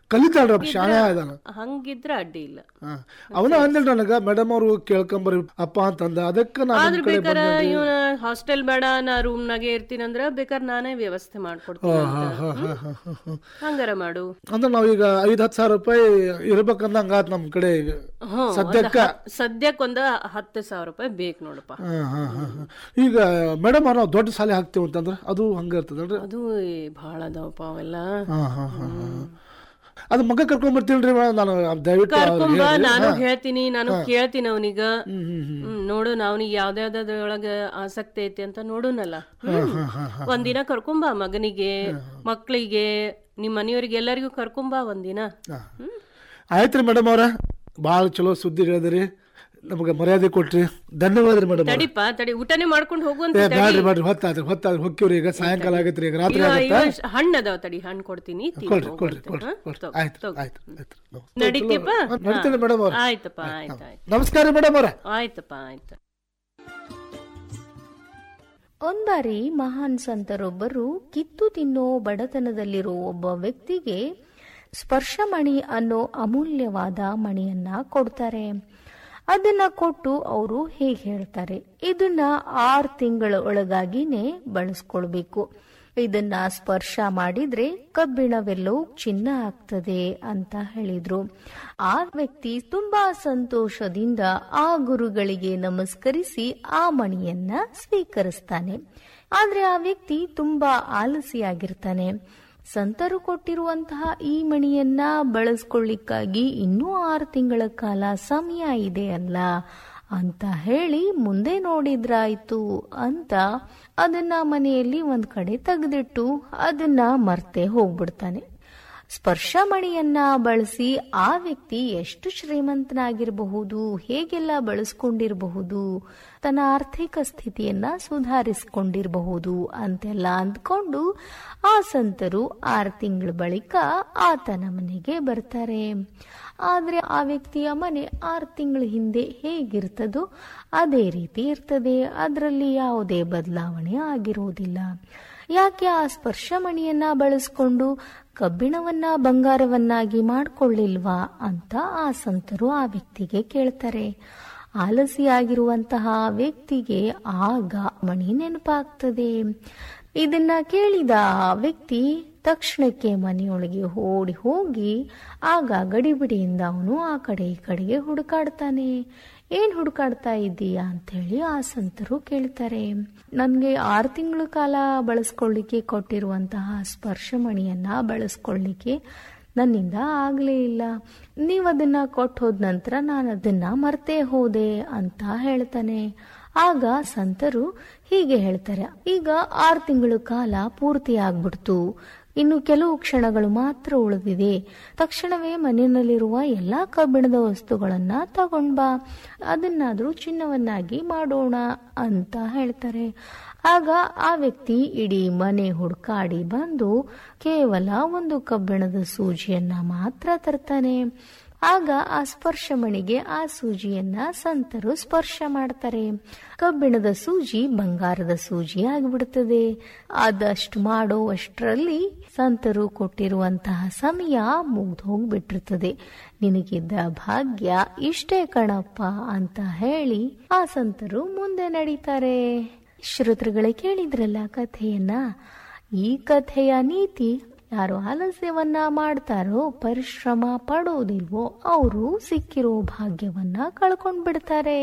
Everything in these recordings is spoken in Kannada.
ಕಲಿತಾಳ್ರಿ ಶಾಣೆ ಇದಾನ ಹಂಗಿದ್ರ ಅಡ್ಡಿ ಇಲ್ಲ ಹಾ. ಅವನ ಅಂದಿಲ್ ನನಗ ಮೇಡಮ್ ಅವ್ರು ಕೇಳ್ಕೊಂಬರಿ ಅಪ್ಪ ಅಂತಂದ ಅದಕ್ಕೆ ನಾನು ಆದ್ರ ಬೇಕಾರ ಇವನ ಹಾಸ್ಟೆಲ್ ಬೇಡ ನಾ ರೂಮ್ ನಾಗೆ ಇರ್ತೀನಂದ್ರ ಬೇಕಾರ್ ನಾನೇ ವ್ಯವಸ್ಥೆ ಮಾಡ್ಕೊಡ್ತೀನಿ ಅಂತ. ಹಂಗಾರ ಮಾಡು ಅಂದ್ರೆ ನಾವೀಗ ಐದ್ ಹತ್ತು ಸಾವಿರ ರೂಪಾಯಿ ಇರ್ಬೇಕಂದ ಹಂಗಾತ್ ನಮ್ ಕಡೆ ಈಗ ಹ್ಮ್ ಸದ್ಯಕ್ಕ ಸದ್ಯಕ್ ಒಂದ ಹತ್ತು ಸಾವಿರ ರೂಪಾಯಿ ಬೇಕು ನೋಡಪ್ಪ ಹಾ, ಹಾ, ಹಾ, ಹಾ. ಈಗ ಮೇಡಮ್ ಅವ್ರು ನಾವು ದೊಡ್ಡ ಶಾಲೆ ಹಾಕ್ತೇವೆ ಅಂತಂದ್ರೆ ಅದು ಹಂಗ ಇರ್ತದಲ್ರಿ ಅದು ಏ, ಭಾಳ ಅದಾವಪ್ಪ ಅವೆಲ್ಲ ಹಾ ಹಾ ಹಾ ಹಾ. ಅದು ಮಗ ಕರ್ಕೊಂಡ್ ಬರ್ತೀನಿ ನಾನು ದಯವಿಟ್ಟು ಅವ್ರಿಗೆ ಕರ್ಕೊಂಬ ಹೇಳ್ರಿ. ನಾನು ಹಾ. ಹೇಳ್ತೀನಿ ನಾನು ಕೇಳ್ತೀನಿ ಅವನಿಗ ಹ್ಮ್, ಹ್ಮ್, ಹ್ಮ್. ಹ್ಮ್ ನೋಡು ಅವನಿಗೆ ಯಾವ್ದಾವ್ದ್ರೊಳಗ ಆಸಕ್ತಿ ಐತಿ ಅಂತ ನೋಡುನಲ್ಲ ಹಾ, ಹಾ, ಹಾ. ಒಂದಿನ ಕರ್ಕೊಂಬ ಮಗನಿಗೆ ಮಕ್ಳಿಗೆ ನಿಮ್ ಮನೆಯವ್ರಿಗೆ ಎಲ್ಲರಿಗೂ ಕರ್ಕೊಂಬ ಒಂದಿನ ಹಾ. ಆಯ್ತ್ರಿ ಮೇಡಮ್ ಅವ್ರ ಭಾಳ ಚಲೋ ಸುದ್ದಿ ಹೇಳಿದ್ರಿ ನಮಗೆ ಮರ್ಯಾದೆ ಕೊಟ್ರಿ ಧನ್ಯವಾದ ರೀ ಮೇಡಮ್ ತಡಿಪ ತಡಿ ಊಟನೇ ಮಾಡ್ಕೊಂಡು ಹೋಗುವಂತ ಏ ಬ್ಯಾಡ್ರಿ ಬ್ಯಾಡ್ರಿ ಹೊತ್ತಾದ್ರಿ ಹೊತ್ತಾದ್ರಿ ಹೊಕ್ಕಿವ್ರಿ ಈಗ ಸಾಯಂಕಾಲ ಆಗೈತ್ರಿ ಈಗ ರಾತ್ರಿ ಆಗತ್ತ ಹಣ್ಣು ಅದಾವ ತಡಿ ಹಣ್ಣು ಕೊಡ್ತೀನಿ ತಿನ್ನು, ಕೊಡ್ರಿ ಕೊಡ್ರಿ ಹೋಗ್ಬರ್ತೀನಿ, ಕೊಡ್ರಿ ಹಾ? ಕೊಡ್ರಿ ತಗೋ, ಆಯ್ತು ತಗೋ. ಆಯ್ತು ಆಯ್ತು ನಡೀತೀಪ ನಡೀತೀನಿ ಮೇಡಮ್ ಅವ್ರ ಆಯ್ತಪ್ಪ ಆಯ್ತು ಆಯ್ತು ನಮಸ್ಕಾರ ಮೇಡಮ್ ಅವ್ರ ಆಯ್ತಪ್ಪ ಆಯ್ತು ಒಂದ್ಬಾರಿ ಮಹಾನ್ ಸಂತರೊಬ್ಬರು ಕಿತ್ತು ತಿನ್ನೋ ಬಡತನದಲ್ಲಿರೋ ಒಬ್ಬ ವ್ಯಕ್ತಿಗೆ ಸ್ಪರ್ಶಮಣಿ ಅನ್ನೋ ಅಮೂಲ್ಯವಾದ ಮಣಿಯನ್ನ ಕೊಡ್ತಾರೆ ಅದನ್ನ ಕೊಟ್ಟು ಅವರು ಹೇಗೆ ಹೇಳ್ತಾರೆ ಇದನ್ನ ಆರು ತಿಂಗಳ ಒಳಗಾಗಿನೇ ಬಳಸ್ಕೊಳ್ಬೇಕು ಇದನ್ನ ಸ್ಪರ್ಶ ಮಾಡಿದ್ರೆ ಕಬ್ಬಿಣವೆಲ್ಲೋ ಚಿನ್ನ ಆಗ್ತದೆ ಅಂತ ಹೇಳಿದ್ರು ಆ ವ್ಯಕ್ತಿ ತುಂಬಾ ಸಂತೋಷದಿಂದ ಆ ಗುರುಗಳಿಗೆ ನಮಸ್ಕರಿಸಿ ಆ ಮಣಿಯನ್ನ ಸ್ವೀಕರಿಸ್ತಾನೆ ಆದ್ರೆ ಆ ವ್ಯಕ್ತಿ ತುಂಬಾ ಆಲಸಿಯಾಗಿರ್ತಾನೆ ಸಂತರು ಕೊಟ್ಟಿರುವಂತಹ ಈ ಮಣಿಯನ್ನ ಬಳಸ್ಕೊಳ್ಳಿಕ್ಕಾಗಿ ಇನ್ನೂ ಆರು ತಿಂಗಳ ಕಾಲ ಸಮಯ ಇದೆ ಅಲ್ಲ ಅಂತ ಹೇಳಿ ಮುಂದೆ ನೋಡಿದ್ರಾಯ್ತು ಅಂತ ಅದನ್ನ ಮನೆಯಲ್ಲಿ ಒಂದ್ ಕಡೆ ತೆಗೆದಿಟ್ಟು ಅದನ್ನ ಮರ್ತೆ ಹೋಗ್ಬಿಡ್ತಾನೆ ಸ್ಪರ್ಶ ಮಣಿಯನ್ನ ಬಳಸಿ ಆ ವ್ಯಕ್ತಿ ಎಷ್ಟು ಶ್ರೀಮಂತನಾಗಿರಬಹುದು ಹೇಗೆಲ್ಲ ಬಳಸ್ಕೊಂಡಿರಬಹುದು ತನ್ನ ಆರ್ಥಿಕ ಸ್ಥಿತಿಯನ್ನ ಸುಧಾರಿಸಿಕೊಂಡಿರಬಹುದು ಅಂತೆಲ್ಲ ಅಂದ್ಕೊಂಡು ಆ ಸಂತರು ಆರು ತಿಂಗಳ ಬಳಿಕ ಆತನ ಮನೆಗೆ ಬರ್ತಾರೆ ಆದ್ರೆ ಆ ವ್ಯಕ್ತಿಯ ಮನೆ ಆರು ತಿಂಗಳ ಹಿಂದೆ ಹೇಗಿರ್ತದೋ ಅದೇ ರೀತಿ ಇರ್ತದೆ ಅದರಲ್ಲಿ ಯಾವುದೇ ಬದಲಾವಣೆ ಆಗಿರುವುದಿಲ್ಲ ಯಾಕೆ ಆ ಸ್ಪರ್ಶಮಣಿಯನ್ನ ಬಳಸ್ಕೊಂಡು ಕಬ್ಬಿಣವನ್ನ ಬಂಗಾರವನ್ನಾಗಿ ಮಾಡ್ಕೊಳ್ಳಿಲ್ವಾ ಅಂತ ಆ ಸಂತರು ಆ ವ್ಯಕ್ತಿಗೆ ಕೇಳ್ತಾರೆ ಆಲಸಿಯಾಗಿರುವಂತಹ ವ್ಯಕ್ತಿಗೆ ಆಗ ಮಣಿ ನೆನಪಾಗ್ತದೆ ಇದನ್ನ ಕೇಳಿದ ಆ ವ್ಯಕ್ತಿ ತಕ್ಷಣಕ್ಕೆ ಮನೆಯೊಳಗೆ ಓಡಿ ಹೋಗಿ ಆಗ ಗಡಿಬಿಡಿಯಿಂದ ಅವನು ಆ ಕಡೆ ಈ ಕಡೆಗೆ ಹುಡುಕಾಡ್ತಾನೆ ಏನ್ ಹುಡುಕಾಡ್ತಾ ಇದ್ದೀಯಾ ಅಂತ ಹೇಳಿ ಆ ಸಂತರು ಕೇಳ್ತಾರೆ ನನ್ಗೆ ಆರು ತಿಂಗಳ ಕಾಲ ಬಳಸ್ಕೊಳ್ಳಿಕ್ಕೆ ಕೊಟ್ಟಿರುವಂತಹ ಸ್ಪರ್ಶಮಣಿಯನ್ನ ಬಳಸ್ಕೊಳ್ಳಿಕ್ಕೆ ನನ್ನಿಂದ ಆಗ್ಲೇ ಇಲ್ಲ ನೀವು ಅದನ್ನ ಕೊಟ್ಟು ಹೋದ ನಂತರ ನಾನು ಅದನ್ನ ಮರ್ತೇ ಹೋದೆ ಅಂತ ಹೇಳ್ತಾನೆ ಆಗ ಸಂತರು ಹೀಗೆ ಹೇಳ್ತಾರೆ ಈಗ ಆರು ತಿಂಗಳ ಕಾಲ ಪೂರ್ತಿ ಆಗ್ಬಿಡ್ತು ಇನ್ನು ಕೆಲವು ಕ್ಷಣಗಳು ಮಾತ್ರ ಉಳಿದಿದೆ ತಕ್ಷಣವೇ ಮನೆಯಲ್ಲಿರುವ ಎಲ್ಲಾ ಕಬ್ಬಿಣದ ವಸ್ತುಗಳನ್ನ ತಗೊಂಡ್ ಬಾ ಅದನ್ನಾದ್ರೂ ಚಿನ್ನವನ್ನಾಗಿ ಮಾಡೋಣ ಅಂತ ಹೇಳ್ತಾರೆ ಆಗ ಆ ವ್ಯಕ್ತಿ ಇಡೀ ಮನೆ ಹುಡುಕಾಡಿ ಬಂದು ಕೇವಲ ಒಂದು ಕಬ್ಬಿಣದ ಸೂಜಿಯನ್ನ ಮಾತ್ರ ತರ್ತಾನೆ ಆಗ ಆ ಸ್ಪರ್ಶಮಣಿಗೆ ಆ ಸೂಜಿಯನ್ನ ಸಂತರು ಸ್ಪರ್ಶ ಮಾಡ್ತಾರೆ ಕಬ್ಬಿಣದ ಸೂಜಿ ಬಂಗಾರದ ಸೂಜಿ ಆಗಿಬಿಡುತ್ತದೆ ಆದಷ್ಟು ಮಾಡೋ ಅಷ್ಟರಲ್ಲಿ ಸಂತರು ಕೊಟ್ಟಿರುವಂತಹ ಸಮಯ ಮುಗ್ದು ಹೋಗ್ಬಿಟ್ಟಿರ್ತದೆ ನಿನಗಿದ್ದ ಭಾಗ್ಯ ಇಷ್ಟೇ ಕಣಪ್ಪ ಅಂತ ಹೇಳಿ ಆ ಸಂತರು ಮುಂದೆ ನಡೀತಾರೆ ಶ್ರೋತೃಗಳೇ ಕೇಳಿದ್ರಲ್ಲ ಕಥೆಯನ್ನ ಈ ಕಥೆಯ ನೀತಿ ಯಾರು ಆಲಸ್ಯವನ್ನ ಮಾಡ್ತಾರೋ ಪರಿಶ್ರಮ ಪಡೋದಿಲ್ವೋ ಅವರು ಸಿಕ್ಕಿರೋ ಭಾಗ್ಯವನ್ನ ಕಳ್ಕೊಂಡ್ ಬಿಡ್ತಾರೆ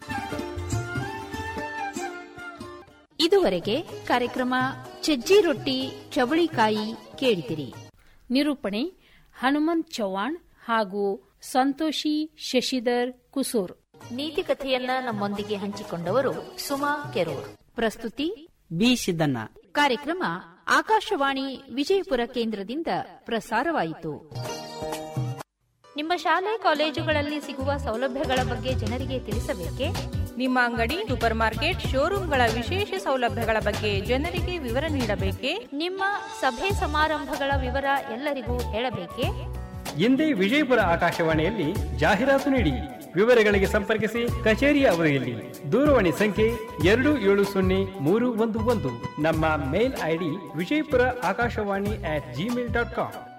ಇದುವರೆಗೆ ಕಾರ್ಯಕ್ರಮ ಸಜ್ಜಿ ರೊಟ್ಟಿ ಚವಳಿಕಾಯಿ ಕೇಳಿದಿರಿ ನಿರೂಪಣೆ ಹನುಮಂತ್ ಚೌಹಾಣ್ ಹಾಗೂ ಸಂತೋಷಿ ಶಶಿಧರ್ ಕುಸೂರ್ ನೀತಿ ಕಥೆಯನ್ನ ನಮ್ಮೊಂದಿಗೆ ಹಂಚಿಕೊಂಡವರು ಸುಮಾ ಕೆರೂರ್ ಪ್ರಸ್ತುತಿ ಬಿ ಸಿದ್ದಣ್ಣ ಕಾರ್ಯಕ್ರಮ ಆಕಾಶವಾಣಿ ವಿಜಯಪುರ ಕೇಂದ್ರದಿಂದ ಪ್ರಸಾರವಾಯಿತು ನಿಮ್ಮ ಶಾಲೆ ಕಾಲೇಜುಗಳಲ್ಲಿ ಸಿಗುವ ಸೌಲಭ್ಯಗಳ ಬಗ್ಗೆ ಜನರಿಗೆ ತಿಳಿಸಬೇಕೇ ನಿಮ್ಮ ಅಂಗಡಿ ಸೂಪರ್ ಮಾರ್ಕೆಟ್ ಶೋರೂಮ್ಗಳ ವಿಶೇಷ ಸೌಲಭ್ಯಗಳ ಬಗ್ಗೆ ಜನರಿಗೆ ವಿವರ ನೀಡಬೇಕೇ ನಿಮ್ಮ ಸಭೆ ಸಮಾರಂಭಗಳ ವಿವರ ಎಲ್ಲರಿಗೂ ಹೇಳಬೇಕೇ ಎಂದೇ ವಿಜಯಪುರ ಆಕಾಶವಾಣಿಯಲ್ಲಿ ಜಾಹೀರಾತು ನೀಡಿ ವಿವರಗಳಿಗೆ ಸಂಪರ್ಕಿಸಿ ಕಚೇರಿಯ ಅವಧಿಯಲ್ಲಿ ದೂರವಾಣಿ ಸಂಖ್ಯೆ ಎರಡು ಏಳು ಸೊನ್ನೆ ಮೂರು ಒಂದು ಒಂದು ನಮ್ಮ mail ID Vijayapura Akashvani at gmail dot com